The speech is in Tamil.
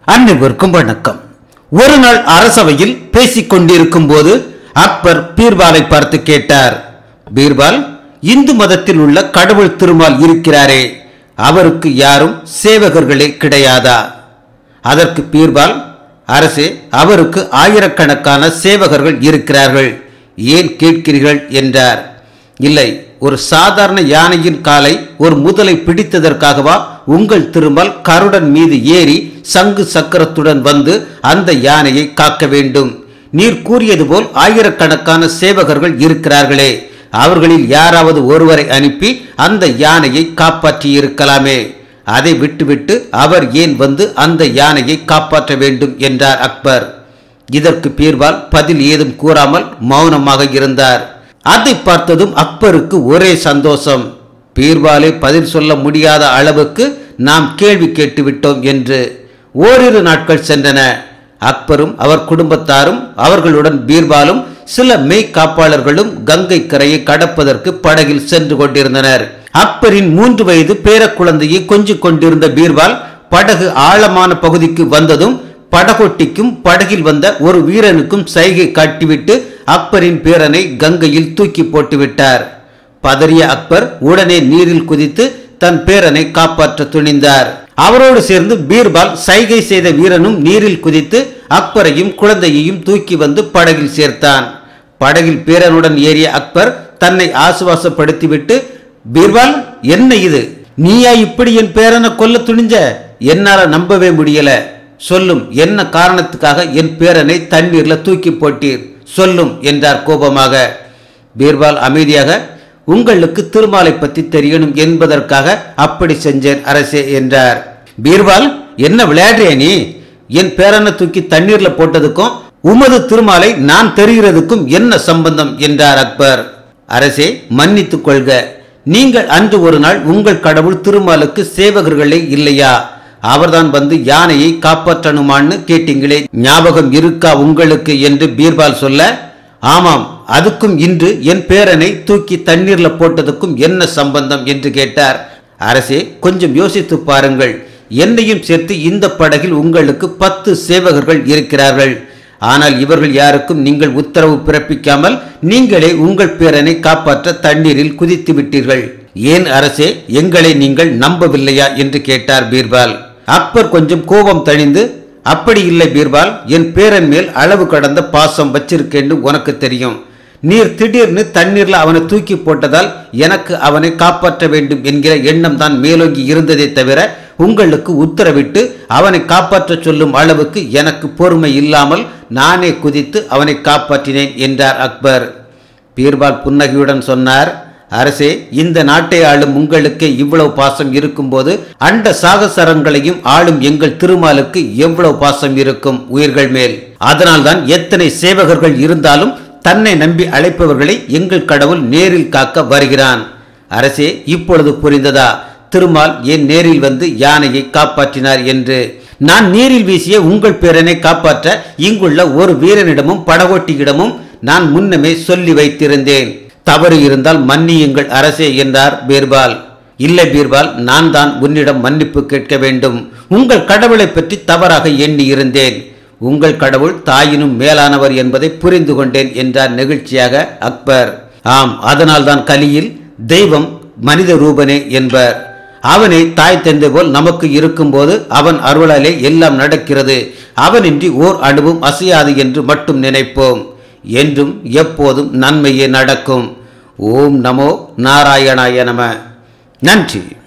அனைவருக்கும் வணக்கம் ஒரு நாள் அரசவையில் பேசிக் கொண்டிருக்கும் போது அக்பர் பீர்பாலை பார்த்து கேட்டார் பீர்பால் இந்து மதத்தில் உள்ள கடவுள் திருமால் இருக்கிறாரே அவருக்கு யாரும் சேவகர்களே கிடையாதா அதற்கு பீர்பால் அரசே அவருக்கு ஆயிரக்கணக்கான சேவகர்கள் இருக்கிறார்கள் ஏன் கேட்கிறீர்கள் என்றார் இல்லை ஒரு சாதாரண யானையின் காலை ஒரு முதலை பிடித்ததற்காகவா உங்கள் திருமால் கருடன் மீது ஏறி சங்கு சக்கரத்துடன் வந்து அந்த யானையை காக்க வேண்டும் நீர் கூறியது போல் ஆயிரக்கணக்கான சேவகர்கள் இருக்கிறார்களே அவர்களில் யாராவது ஒருவரை அனுப்பி அந்த யானையை காப்பாற்றி இருக்கலாமே அதை விட்டுவிட்டு அவர் ஏன் வந்து அந்த யானையை காப்பாற்ற வேண்டும் என்றார் அக்பர் இதற்கு பீர்பால் பதில் ஏதும் கூறாமல் மௌனமாக இருந்தார் அதை பார்த்ததும் அக்பருக்கு ஒரே சந்தோஷம் பீர்பாலை பதில் சொல்ல முடியாத அளவுக்கு நாம் கேள்வி கேட்டுவிட்டோம் என்று ஓரிரு நாட்கள் சென்றன அக்பரும் அவர் குடும்பத்தாரும் அவர்களுடன் பீர்பாலும் சில மெய் காப்பாளர்களும் கங்கை கரையை கடப்பதற்கு படகில் சென்று கொண்டிருந்தனர் அக்பரின் மூன்று வயது பேரக்குழந்தையை கொஞ்சிக் கொண்டிருந்த பீர்பால் படகு ஆழமான பகுதிக்கு வந்ததும் படகொட்டிக்கும் படகில் வந்த ஒரு வீரனுக்கும் சைகை காட்டிவிட்டு அக்பரின் பேரனை கங்கையில் தூக்கி போட்டுவிட்டார் பதறிய அக்பர் உடனே நீரில் குதித்து தன் பேரனை காப்பாற்ற துணிந்தார் அவரோடு சேர்ந்து பீர்பால் சைகை செய்த வீரனும் நீரில் குதித்து அக்பரையும் குழந்தையையும் தூக்கி வந்து படகில் சேர்த்தான் படகில் பேரனுடன் ஏறிய அக்பர் தன்னை ஆசுவாசப்படுத்திவிட்டு பீர்பால் என்ன இது நீயா இப்படி என் பேரனை கொல்ல துணிஞ்ச என்னால நம்பவே முடியல சொல்லும் என்ன காரணத்துக்காக என் பேரனை தண்ணீர்ல தூக்கி போட்டீர் சொல்லும் என்றார் கோபமாக பீர்பால் அமைதியாக உங்களுக்கு திருமாலை பத்தி தெரியணும் என்பதற்காக அப்படி செஞ்சேன் அரசே என்றார் பீர்பால் என்ன விளையாடுறிய நீ என் பேரனை தூக்கி தண்ணீர்ல போட்டதுக்கும் உமது திருமாலை நான் தெரிகிறதுக்கும் என்ன சம்பந்தம் என்றார் அக்பர் அரசே மன்னித்துக் கொள்க நீங்கள் அன்று ஒரு நாள் உங்கள் கடவுள் திருமாலுக்கு சேவகர்களே இல்லையா அவர்தான் வந்து யானையை காப்பாற்றணுமான்னு கேட்டீங்களே ஞாபகம் இருக்கா உங்களுக்கு என்று பீர்பால் சொல்ல ஆமாம் அதுக்கும் இன்று என் பேரனை தூக்கி தண்ணீர்ல போட்டதுக்கும் என்ன சம்பந்தம் என்று கேட்டார் அரசே கொஞ்சம் யோசித்து பாருங்கள் என்னையும் சேர்த்து இந்த படகில் உங்களுக்கு பத்து சேவகர்கள் இருக்கிறார்கள் ஆனால் இவர்கள் யாருக்கும் நீங்கள் உத்தரவு பிறப்பிக்காமல் நீங்களே உங்கள் பேரனை காப்பாற்ற தண்ணீரில் குதித்து விட்டீர்கள் ஏன் அரசே எங்களை நீங்கள் நம்பவில்லையா என்று கேட்டார் பீர்பால் அக்பர் கொஞ்சம் கோபம் தணிந்து அப்படி இல்லை பீர்பால் என் பேரன் மேல் அளவு கடந்த பாசம் வச்சிருக்கேன்னு உனக்கு தெரியும் நீர் திடீர்னு தண்ணீர்ல அவனை தூக்கி போட்டதால் எனக்கு அவனை காப்பாற்ற வேண்டும் என்கிற எண்ணம் தான் மேலோங்கி இருந்ததே தவிர உங்களுக்கு உத்தரவிட்டு அவனை காப்பாற்ற சொல்லும் அளவுக்கு எனக்கு பொறுமை இல்லாமல் நானே குதித்து அவனை காப்பாற்றினேன் என்றார் அக்பர் பீர்பால் புன்னகையுடன் சொன்னார் அரசே இந்த நாட்டை ஆளும் உங்களுக்கு இவ்வளவு பாசம் இருக்கும்போது அண்ட சாகசரங்களையும் ஆளும் எங்கள் திருமாலுக்கு எவ்வளவு பாசம் இருக்கும் உயிர்கள் மேல் அதனால்தான் எத்தனை சேவகர்கள் இருந்தாலும் தன்னை நம்பி அழைப்பவர்களை எங்கள் கடவுள் நேரில் காக்க வருகிறான் அரசே இப்பொழுது புரிந்ததா திருமால் என் நேரில் வந்து யானையை காப்பாற்றினார் என்று நான் நீரில் வீசிய உங்கள் பேரனை காப்பாற்ற இங்குள்ள ஒரு வீரனிடமும் படகோட்டியிடமும் நான் முன்னமே சொல்லி வைத்திருந்தேன் தவறு இருந்தால் மன்னியுங்கள் அரசே என்றார் பீர்பால் இல்லை பீர்பால் நான் தான் உன்னிடம் மன்னிப்பு கேட்க வேண்டும் உங்கள் கடவுளை பற்றி தவறாக எண்ணி இருந்தேன் உங்கள் கடவுள் தாயினும் மேலானவர் என்பதை புரிந்து கொண்டேன் என்றார் நெகிழ்ச்சியாக அக்பர் ஆம் அதனால்தான் கலியில் தெய்வம் மனித ரூபனே என்பர் அவனை தாய் தந்தை போல் நமக்கு இருக்கும்போது அவன் அருளாலே எல்லாம் நடக்கிறது அவனின்றி ஓர் அணுவும் அசையாது என்று மட்டும் நினைப்போம் என்றும் எப்போதும் நன்மையே நடக்கும் ஓம் நமோ நாராயணாய நம நன்றி